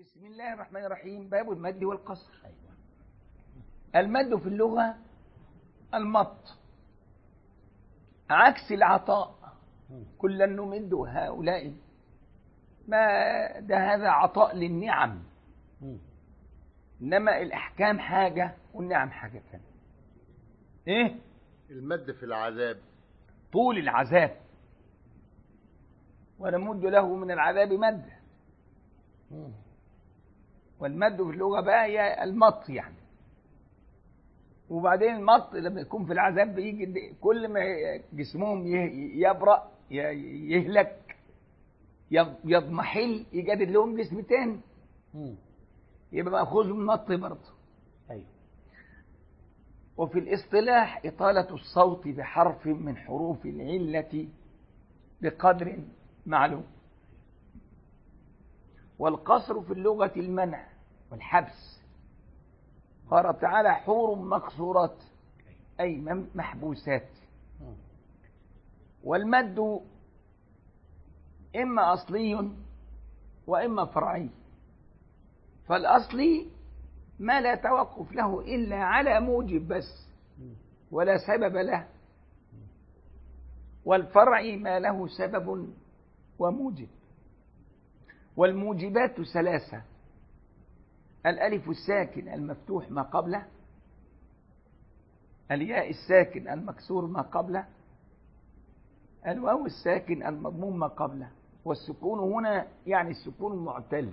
بسم الله الرحمن الرحيم باب المد والقصر أيوة. المد في اللغة المط عكس العطاء مم. كلا نمد هؤلاء ما ده هذا عطاء للنعم مم. إنما الأحكام حاجة والنعم حاجة ثانية إيه المد في العذاب طول العذاب ونمد له من العذاب مد مم. والمد في اللغة بقى هي المط يعني وبعدين المط لما يكون في العذاب بيجي د- كل ما جسمهم يه- يبرأ ي- يهلك يض- يضمحل يجدد لهم جسم تاني مم. يبقى مأخوذ من مط برضه أيوة. وفي الاصطلاح إطالة الصوت بحرف من حروف العلة بقدر معلوم والقصر في اللغة المنع والحبس قال تعالى حور مقصورات أي مم- محبوسات مم. والمد إما أصلي وإما فرعي فالأصلي ما لا توقف له إلا على موجب بس مم. ولا سبب له والفرع ما له سبب وموجب والموجبات ثلاثة الألف الساكن المفتوح ما قبله الياء الساكن المكسور ما قبله الواو الساكن المضموم ما قبله والسكون هنا يعني السكون المعتل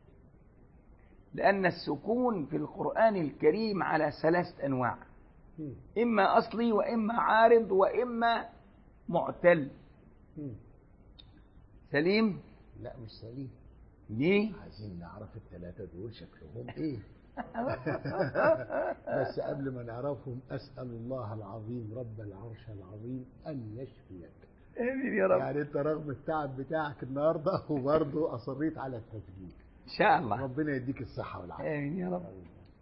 لأن السكون في القرآن الكريم على ثلاث أنواع مم. إما أصلي وإما عارض وإما معتل مم. سليم لا مش سليم ليه؟ عايزين نعرف الثلاثة دول شكلهم ايه بس قبل ما نعرفهم أسأل الله العظيم رب العرش العظيم أن يشفيك آمين يا رب يعني أنت رغم التعب بتاعك النهاردة وبرضه أصريت على التسجيل إن شاء الله ربنا يديك الصحة والعافية آمين يا رب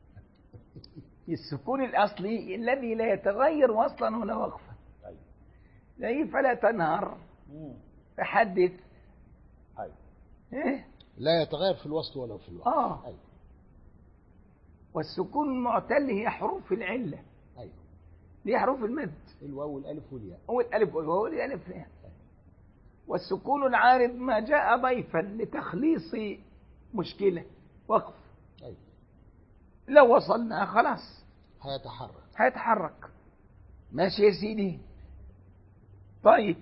السكون الأصلي الذي لا يتغير وصلا ولا وقفا أيوة. زي فلا تنهر مم. فحدث أيوة. إيه؟ لا يتغير في الوسط ولا في الوقت آه. أيوة. والسكون المعتل هي حروف العلة أيوة. دي حروف المد الواو والألف والياء هو الألف وهو الألف والسكون العارض ما جاء ضيفا لتخليص مشكلة وقف أيوة. لو وصلنا خلاص هيتحرك هيتحرك ماشي يا سيدي طيب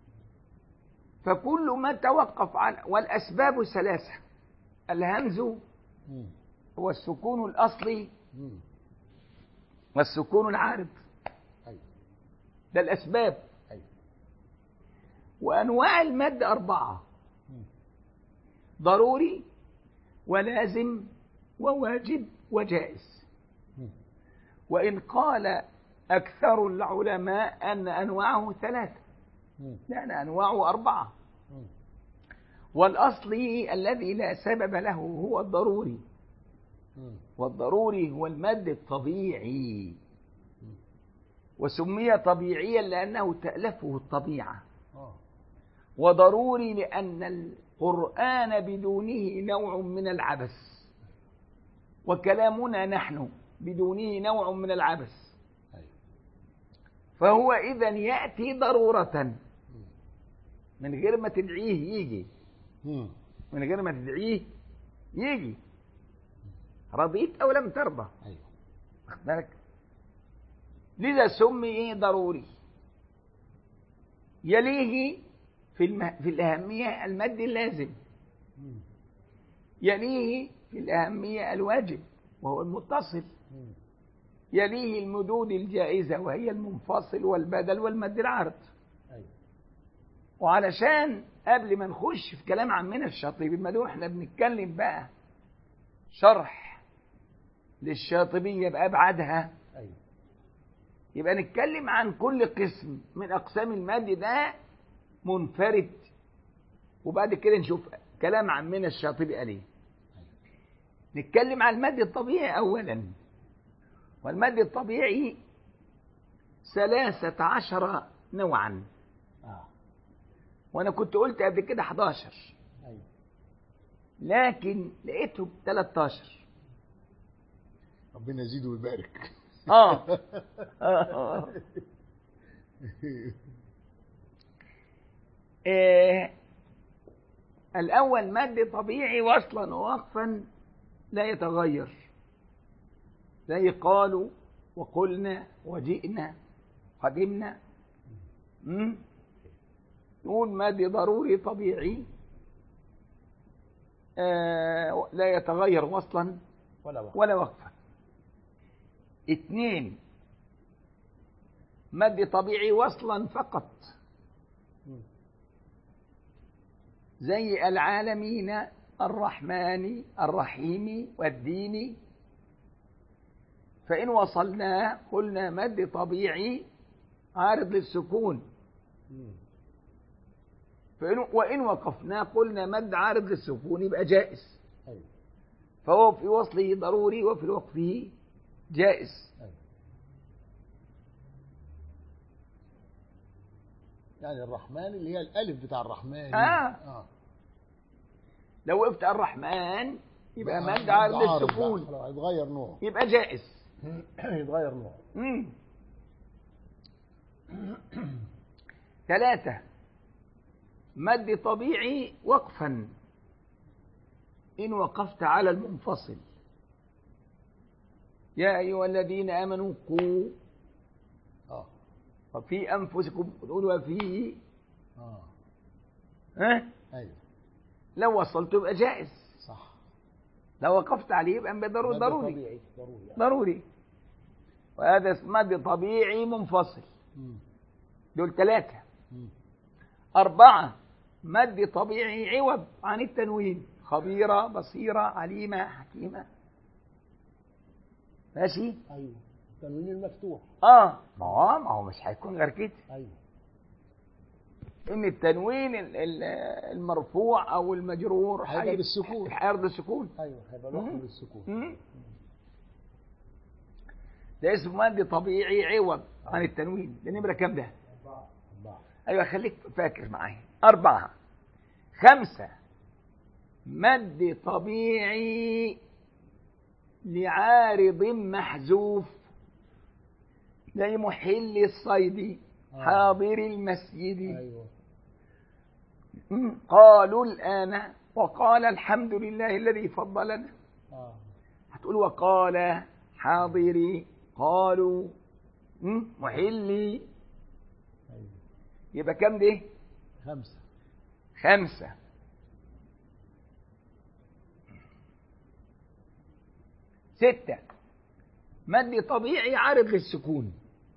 فكل ما توقف عن والأسباب ثلاثة الهمز مم. هو السكون الأصلي مم. والسكون العارض أيوة. ده الأسباب أيوة. وأنواع المد أربعة مم. ضروري ولازم وواجب وجائز مم. وإن قال أكثر العلماء أن أنواعه ثلاثة مم. لأن أنواعه أربعة مم. والأصلي الذي لا سبب له هو الضروري مم. والضروري هو المد الطبيعي وسمي طبيعيا لأنه تألفه الطبيعة آه. وضروري لأن القرآن بدونه نوع من العبث وكلامنا نحن بدونه نوع من العبث أيوة. فهو إذا يأتي ضرورة من غير ما تدعيه يجي مم. من غير ما تدعيه يجي رضيت أو لم ترضى أيوة. واخد بالك لذا سمي ايه ضروري يليه في الم... في الأهمية المد اللازم مم. يليه في الأهمية الواجب وهو المتصل مم. يليه المدود الجائزة وهي المنفصل والبدل والمد العارض أيوة. وعلشان قبل ما نخش في كلام عمنا الشاطبي ما دول احنا بنتكلم بقى شرح للشاطبية بأبعادها أيوة. يبقى نتكلم عن كل قسم من أقسام المد ده منفرد وبعد كده نشوف كلام عمنا الشاطبي قال ايه نتكلم عن المد الطبيعي أولا والمد الطبيعي ثلاثة عشر نوعا آه. وأنا كنت قلت قبل كده 11 أيوة. لكن لقيته 13 ربنا يزيده ويبارك اه آه. آه. الأول مد طبيعي وصلا ووقفا لا يتغير زي قالوا وقلنا وجئنا قدمنا مم؟ نقول مد ضروري طبيعي آه لا يتغير وصلا ولا وقت ولا وقفا اثنين مد طبيعي وصلا فقط مم. زي العالمين الرحمن الرحيم والدين فإن وصلنا قلنا مد طبيعي عارض للسكون مم. فإن وإن وقفنا قلنا مد عارض للسكون يبقى جائز أيوة. فهو في وصله ضروري وفي وقفه جائز أيوة. يعني الرحمن اللي هي الألف بتاع الرحمن آه. آه. لو وقفت الرحمن يبقى بقى مد عارض بقى، للسكون خلاص، هيتغير نوعه يبقى جائز يتغير نوعه مم. ثلاثة مد طبيعي وقفا إن وقفت على المنفصل يا أيها الذين آمنوا قوا اه وفي أنفسكم تقول وفي اه ها ايوه لو وصلت يبقى جائز صح لو وقفت عليه يبقى ضروري مد ضروري طبيعي ضروري يعني. ضروري وهذا اسمه مد طبيعي منفصل مم. دول ثلاثة مم. أربعة مد طبيعي عوض عن التنوين خبيرة بصيرة عليمة حكيمة ماشي ايوه التنوين المفتوح اه ما هو ما هو مش هيكون غير كده ايوه ان التنوين ال- ال- المرفوع او المجرور هيبقى هي- بالسكون. هيرضي السكون ايوه هيبقى لوحده مم. للسكون مم. ده اسمه مد طبيعي عوض عن التنوين ده نمرة كام ده؟ أربعة. ايوه خليك فاكر معايا أربعة خمسة مد طبيعي لعارض محذوف زي محل الصيد آه. حاضر المسجد ايوه مم. قالوا الآن وقال الحمد لله الذي فضلنا اه هتقول وقال حاضري قالوا مم. محلي ايوه يبقى كام دي خمسة خمسة ستة مد طبيعي عارض للسكون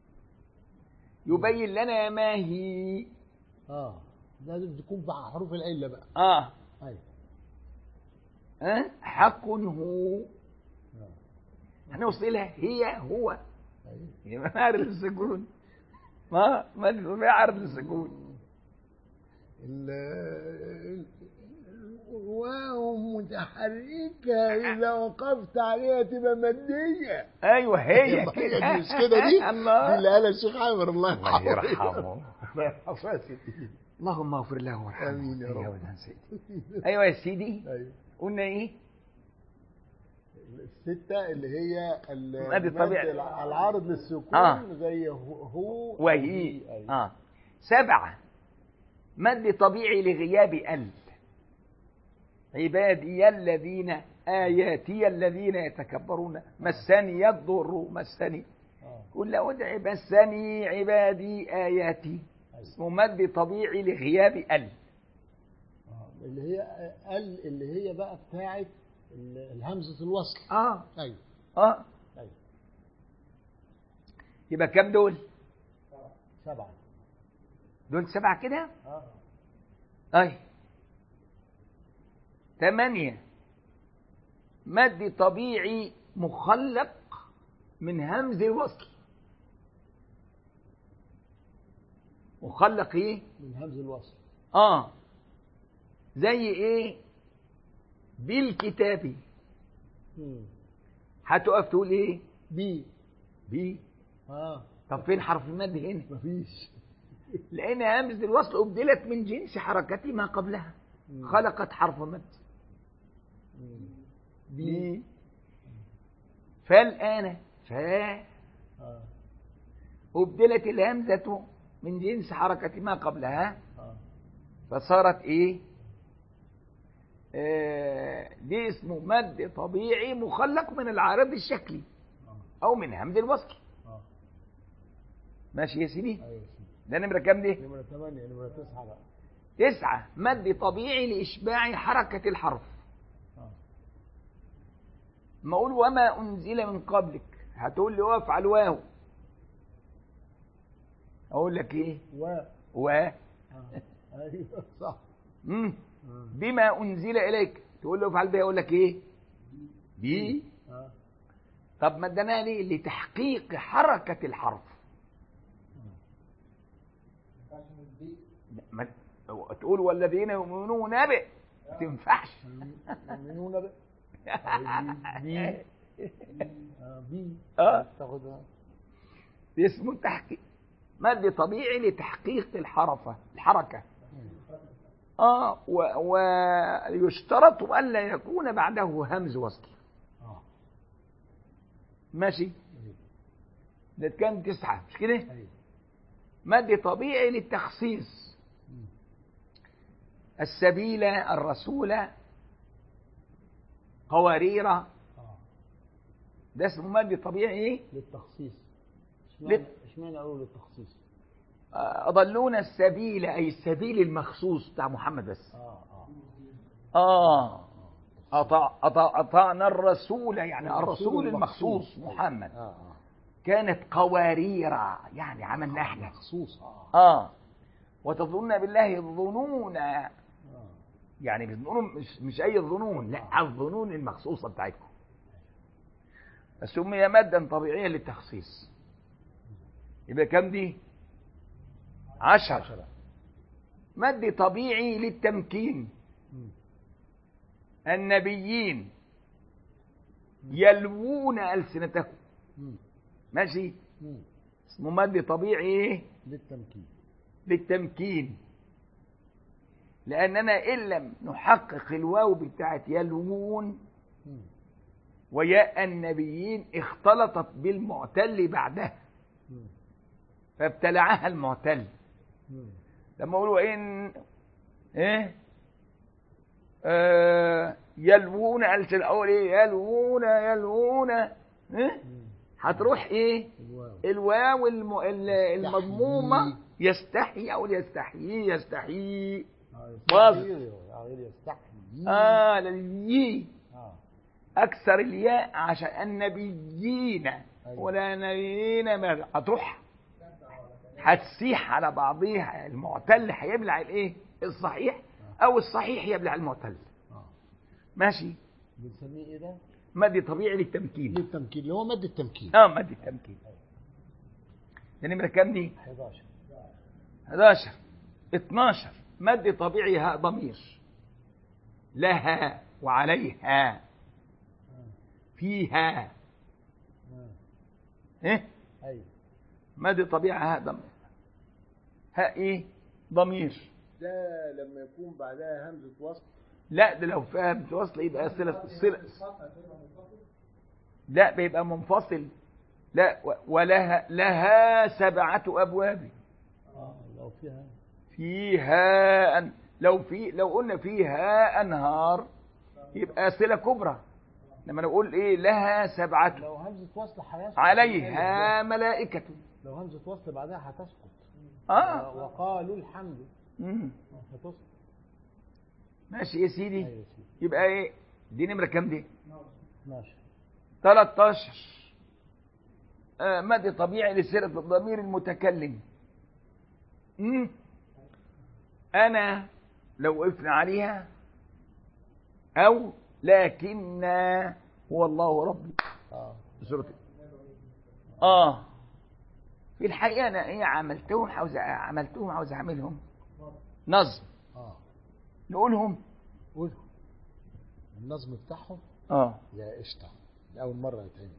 يبين لنا ما هي اه لازم تكون مع حروف العلة بقى اه ايوه أه؟ حق هو آه. هنوصلها هي هو ايوه يبقى عارض للسكون ما مد طبيعي عارض للسكون ال- ال- الواو متحركة إذا وقفت عليها تبقى مادية ايوه هي هي كده مش كده دي دي الله اللي قالها الشيخ عامر الله الله يرحمه يرحمه الله يرحمه يا سيدي اللهم اغفر له وارحمه آمين يا رب. أيوة يا سيدي. ايوه يا سيدي أيوة. قلنا ايه الستة اللي هي ال- المد الطبيعي. المد العارض للسكون آه. زي هو, هو وهي أيوة. اه سبعة مد طبيعي لغياب ال عبادي الذين آياتي الذين يتكبرون مسني الضر مسني آه. قل لا أدعي مسني عبادي آياتي اسمه مد طبيعي لغياب ال آه. اللي هي ال اللي هي بقى بتاعت ال- الهمزة الوصل اه أيوة اه أيوة يبقى كام دول؟ سبعة دول سبعة كده؟ آه. أي ثمانية مد طبيعي مخلق من همز الوصل مخلق ايه؟ من همز الوصل اه زي ايه؟ بالكتاب مم. هتقف تقول ايه؟ بي بي اه طب فين حرف المد هنا؟ مفيش لأن همزة الوصل أبدلت من جنس حركة ما قبلها مم. خلقت حرف مد بي فالآن فا آه. أبدلت الهمزة من جنس حركة ما قبلها آه. فصارت إيه آه دي اسمه مد طبيعي مخلق من العارض الشكلي آه. أو من همز الوصل آه. ماشي يا سيدي أيوة يا سيدي. ده نمرة كام دي نمرة ثمانية نمرة تسعة بقى تسعة مد طبيعي لإشباع حركة الحرف آه. ما أقول وما أنزل من قبلك هتقول لي واقف على الواو أقول لك إيه و و آه. أيوة صح مم. آه. بما أنزل إليك تقول له افعل بها أقول لك إيه بي آه. طب مدناها ليه لتحقيق حركة الحرف ما تقول والذين يؤمنون به ما تنفعش يؤمنون ب بي آه. بي آه. تاخدها اسمه تحقيق مد طبيعي لتحقيق الحرفة الحركة اه و- ويشترط ألا يكون بعده همز وصل آه. ماشي ده كان تسعة مش كده أيوة. مد طبيعي للتخصيص مم. السبيل الرسول قوارير آه. ده اسمه مد طبيعي ايه للتخصيص لل- اشمعنى اشمعنى قالوا للتخصيص آه، أضلونا السبيل أي السبيل المخصوص بتاع محمد بس اه اه آه أطع أطع أطعنا الرسول يعني الرسول الرسول المخصوص المخصوص. محمد اه اه كانت قوارير يعني عملنا احنا مخصوص اه اه وتظن بالله الظنون اه يعني الظنون مش مش اي الظنون لا الظنون المخصوصه بتاعتكم سمي مادا طبيعيا للتخصيص يبقى كم دي عشر عشرة مد طبيعي للتمكين مم. النبيين يلوون ألسنتهم مم. ماشي مم. اسمه مد طبيعي ايه للتمكين للتمكين لأننا إن لم نحقق الواو بتاعت يلوون مم. وياء النبيين اختلطت بالمعتل بعدها مم. فابتلعها المعتل مم. لما اقولوا ان ايه آه يلوون ألسن اقول ايه يلوون يلوون ايه مم. هتروح ايه الواو الواو الم... ال- المضمومه يستحي او يستحيي يستحيي اه باظ. يستحيي اه غير يستحيي اه لليي اه اكثر الياء عشان النبيين أيوة. ولا نبيين ما هتروح هتسيح على بعضيها المعتل هيبلع الايه الصحيح او الصحيح يبلع المعتل اه ماشي بنسميه ايه ده؟ مد طبيعي للتمكين للتمكين اللي هو مد التمكين اه مد التمكين ده نمره كام دي 11 11 12 مد طبيعي ها ضمير لها وعليها فيها اه ايه ايوه مد طبيعي ها ضمير ها ايه ضمير ده لما يكون بعدها همزة وصل لا ده لو فهمت وصل يبقى صلة صلة لا بيبقى منفصل لا و- ولها لها سبعة أبواب اه لو فيها فيها أن لو في لو قلنا فيها أنهار يبقى صلة كبرى لما نقول إيه لها سبعة لو همزة وصل هيسقط عليها ملائكة لو همزة وصل بعدها هتسقط آه وقالوا الحمد مم. هتسقط ماشي يا سيدي ايوه يا سيدي يبقى إيه دي نمرة كام دي 12 13 آه، مد طبيعي لصيغة الضمير المتكلم مم. أنا لو وقفنا عليها أو لكن هو الله ربي اه سورة آه في الحقيقة أنا إيه عملتهم عاوز عملتهم عاوز أعملهم نظم اه نقولهم قولهم النظم بتاعهم آه يا قشطة لأول مرة يتعمل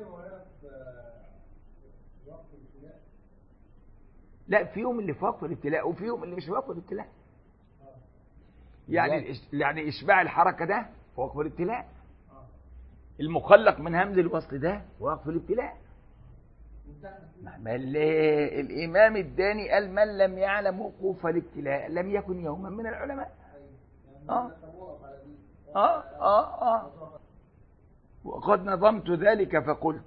لا فيهم اللي في وقت الابتلاء وفيهم اللي مش في وقت الابتلاء يعني إزاي؟ الإش- يعني اشباع الحركه ده وقف الابتلاء المخلق من همز الوصل ده وقف الابتلاء ما ال- الإمام الداني قال من لم يعلم وقوف الابتلاء لم يكن يوما من العلماء آه آه آه آه وقد نظمت ذلك فقلت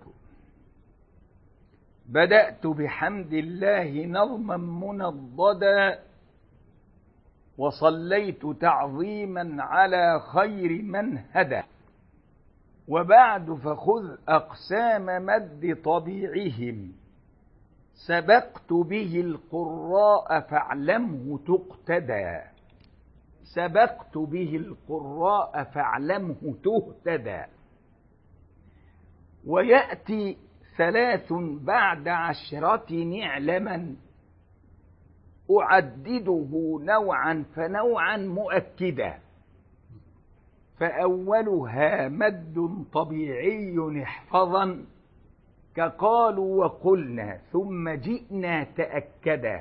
بدأت بحمد الله نظما منضدا وصليت تعظيما على خير من هدى وبعد فخذ أقسام مد طبيعهم سبقت به القراء فاعلمه تقتدى سبقت به القراء فاعلمه تهتدى ويأتي ثلاث بعد عشرة نعلما أعدده نوعا فنوعا مؤكدا فأولها مد طبيعي احفظا كقالوا وقلنا ثم جئنا تأكدا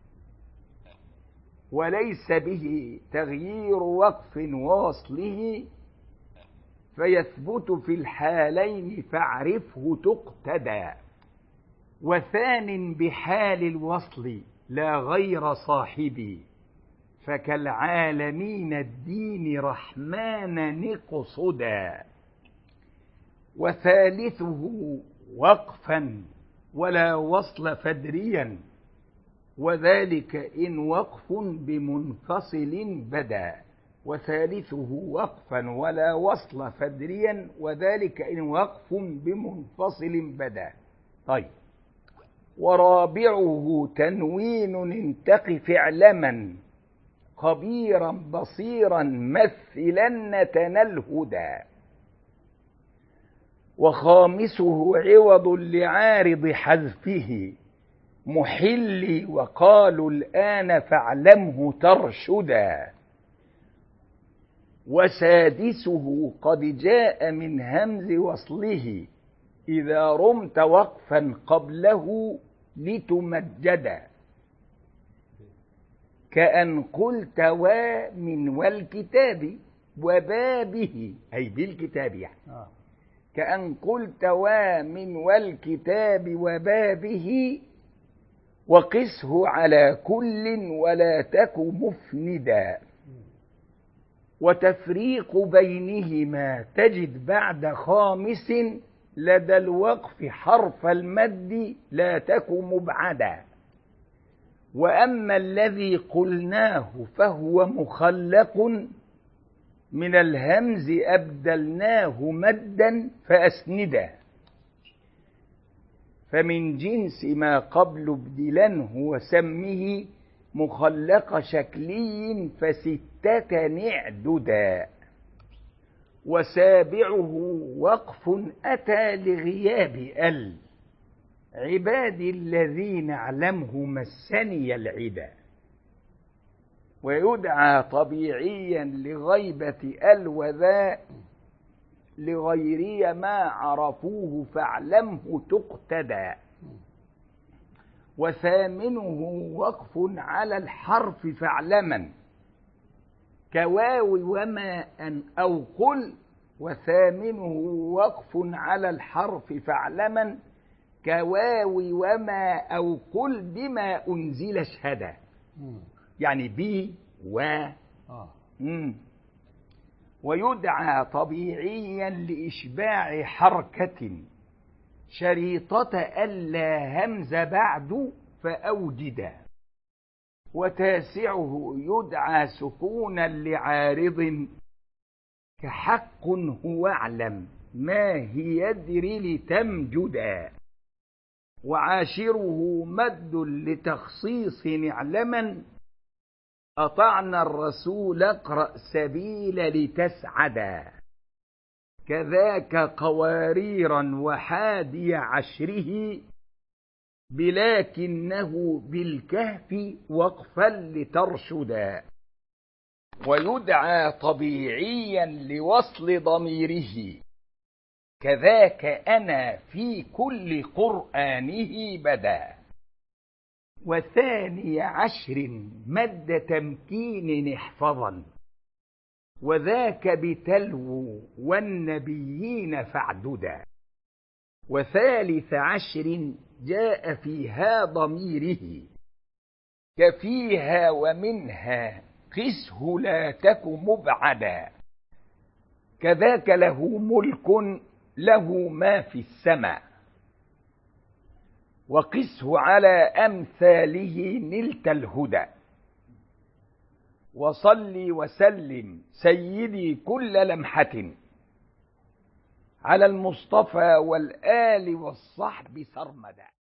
وليس به تغيير وقف واصله فيثبت في الحالين فاعرفه تقتدى وثان بحال الوصل لا غير صاحبي فكالعالمين الدين رحمن نقصدا وثالثه وقفا ولا وصل فدريا وذلك إن وقف بمنفصل بدا وثالثه وقفا ولا وصل فدريا وذلك إن وقف بمنفصل بدا طيب ورابعه تنوين انتق فعلما خبيرا بصيرا مثلا تنال هدى وخامسه عوض لعارض حذفه محلي وقالوا الآن فاعلمه ترشدا وسادسه قد جاء من همز وصله إذا رمت وقفا قبله لتمجدا كأن قلت ومن والكتاب وبابه أي بالكتاب يعني آه. كأن قلت ومن والكتاب وبابه وقسه على كل ولا تك مفندا وتفريق بينهما تجد بعد خامس لدى الوقف حرف المد لا تك مبعدا واما الذي قلناه فهو مخلق من الهمز ابدلناه مدا فاسندا فمن جنس ما قبل ابدلنه وسمه مخلق شكلي فستة نعددا وسابعه وقف أتى لغياب ال عبادي الذين اعلمه مسني العدا ويدعى طبيعيا لغيبة ال وذا لغيري ما عرفوه فاعلمه تقتدى وثامنه وقف على الحرف فاعلما كواو وما أن أو قل وثامنه وقف على الحرف فاعلما كواو وما أو قل بما أنزل اشهدا مم. يعني بي و آه. مم. ويدعى طبيعيا لإشباع حركة شريطة ألا همز بعد فأوجدا وتاسعه يدعى سكونا لعارض كحق هو اعلم ما هي يدري لتمجدا وعاشره مد لتخصيص نعلما أطعنا الرسول اقرأ سبيل لتسعدا كذاك قواريرا وحادي عشره بلكنه بالكهف وقفا لترشدا ويدعى طبيعيا لوصل ضميره كذاك أنا في كل قرآنه بدا وثاني عشر مد تمكين احفظا وذاك بتلو والنبيين فاعددا وثالث عشر جاء فيها ضميره كفيها ومنها قسه لا تك مبعدا كذاك له ملك له ما في السماء وقسه على أمثاله نلت الهدى وصل وسلم سيدي كل لمحة على المصطفى والآل والصحب سرمدا